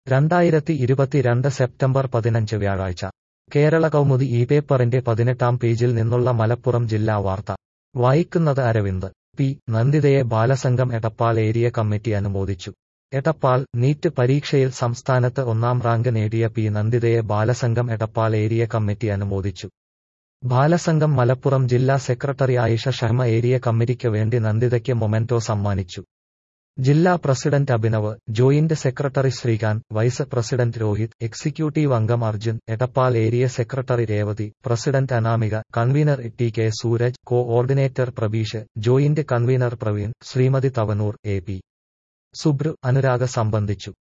രണ്ടായിരത്തി ഇരുപത്തിരണ്ട് സെപ്റ്റംബർ പതിനഞ്ച് വ്യാഴാഴ്ച കേരള കൗമുദി ഈ പേപ്പറിന്റെ പതിനെട്ടാം പേജിൽ നിന്നുള്ള മലപ്പുറം ജില്ലാ വാർത്ത വായിക്കുന്നത് അരവിന്ദ് പി നന്ദിതയെ ബാലസംഘം എടപ്പാൾ ഏരിയ കമ്മിറ്റി അനുമോദിച്ചു എടപ്പാൾ നീറ്റ് പരീക്ഷയിൽ സംസ്ഥാനത്ത് ഒന്നാം റാങ്ക് നേടിയ പി നന്ദിതയെ ബാലസംഘം എടപ്പാൾ ഏരിയ കമ്മിറ്റി അനുമോദിച്ചു ബാലസംഘം മലപ്പുറം ജില്ലാ സെക്രട്ടറി ആയിഷ ഷഹ്മ ഏരിയ കമ്മിറ്റിക്ക് വേണ്ടി നന്ദിതയ്ക്ക് മൊമെന്റോ സമ്മാനിച്ചു ജില്ലാ president Abhinav joint secretary Sreekanth vice president Rohith executive അംഗം Arjun Edappal area secretary Revathi president Anamika convener T K Sooraj coordinator Prabeesh joint convener Praveen Sreemathi Thavanur A P Subru Anuraga സംബന്ധിച്ചു